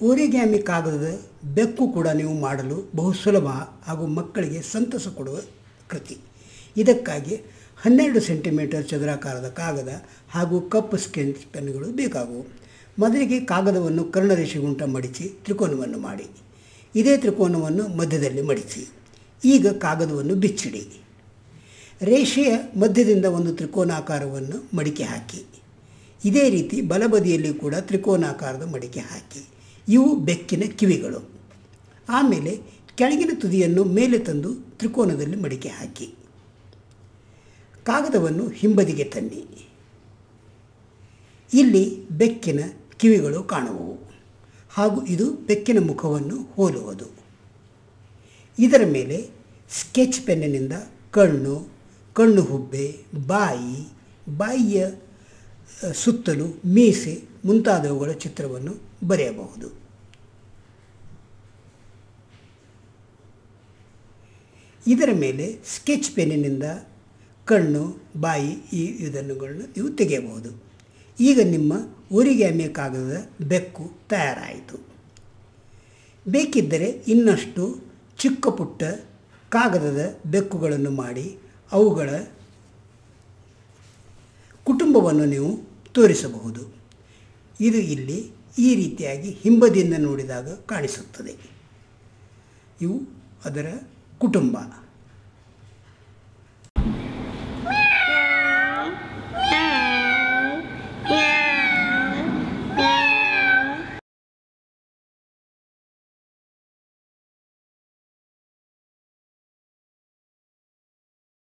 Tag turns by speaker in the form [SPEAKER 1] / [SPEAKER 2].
[SPEAKER 1] ಓರಿಗ್ಯಾಮಿ ಕಾಗದದ ಬೆಕ್ಕು ಕೂಡ ನೀವು ಮಾಡಲು ಬಹು ಸುಲಭ ಹಾಗೂ ಮಕ್ಕಳಿಗೆ ಸಂತಸ ಕೊಡುವ ಕೃತಿ ಇದಕ್ಕಾಗಿ ಹನ್ನೆರಡು ಸೆಂಟಿಮೀಟರ್ ಚದುರಾಕಾರದ ಕಾಗದ ಹಾಗೂ ಕಪ್ಪು ಸ್ಕೆಚ್ ಪೆನ್ಗಳು ಬೇಕಾಗುವು ಮೊದಲಿಗೆ ಕಾಗದವನ್ನು ಕರ್ಣರೇಷೆಗುಂಟ ಮಡಿಸಿ ತ್ರಿಕೋನವನ್ನು ಮಾಡಿ ಇದೇ ತ್ರಿಕೋನವನ್ನು ಮಧ್ಯದಲ್ಲಿ ಮಡಿಸಿ ಈಗ ಕಾಗದವನ್ನು ಬಿಚ್ಚಿಡಿ ರೇಷೆಯ ಮಧ್ಯದಿಂದ ಒಂದು ತ್ರಿಕೋನಾಕಾರವನ್ನು ಮಡಿಕೆ ಹಾಕಿ ಇದೇ ರೀತಿ ಬಲಬದಿಯಲ್ಲಿ ಕೂಡ ತ್ರಿಕೋನಾಕಾರದ ಮಡಿಕೆ ಹಾಕಿ ಇವು ಬೆಕ್ಕಿನ ಕಿವಿಗಳು ಆಮೇಲೆ ಕೆಳಗಿನ ತುದಿಯನ್ನು ಮೇಲೆ ತಂದು ತ್ರಿಕೋನದಲ್ಲಿ ಮಡಿಕೆ ಹಾಕಿ ಕಾಗದವನ್ನು ಹಿಂಬದಿಗೆ ತನ್ನಿ ಇಲ್ಲಿ ಬೆಕ್ಕಿನ ಕಿವಿಗಳು ಕಾಣುವವು ಹಾಗೂ ಇದು ಬೆಕ್ಕಿನ ಮುಖವನ್ನು ಹೋಲುವುದು ಇದರ ಮೇಲೆ ಸ್ಕೆಚ್ ಪೆನ್ನಿನಿಂದ ಕಣ್ಣು ಕಣ್ಣು ಹುಬ್ಬೆ ಬಾಯಿ ಬಾಯಿಯ ಅ, ಸುತ್ತಲೂ ಮೀಸೆ ಮುಂತಾದವುಗಳ ಚಿತ್ರವನ್ನು ಬರೆಯಬಹುದು ಇದರ ಮೇಲೆ ಸ್ಕೆಚ್ ಪೆನ್ನಿನಿಂದ ಕಣ್ಣು ಬಾಯಿ ಈ ಇದನ್ನುಗಳನ್ನು ನೀವು ತೆಗೆಯಬಹುದು ಈಗ ನಿಮ್ಮ ಓರಿಗ್ಯಾಮಿ ಕಾಗದದ ಬೆಕ್ಕು ತಯಾರಾಯಿತು ಬೇಕಿದ್ದರೆ ಇನ್ನಷ್ಟು ಚಿಕ್ಕ ಪುಟ್ಟ ಕಾಗದದ ಬೆಕ್ಕುಗಳನ್ನು ಮಾಡಿ ಅವುಗಳ ಕುಟುಂಬವನ್ನು ನೀವು ತೋರಿಸಬಹುದು ಇದು ಇಲ್ಲಿ ಈ ರೀತಿಯಾಗಿ ಹಿಂಬದಿಯಿಂದ ನೋಡಿದಾಗ ಕಾಣಿಸುತ್ತದೆ ಇವು ಅದರ ಕುಟುಂಬ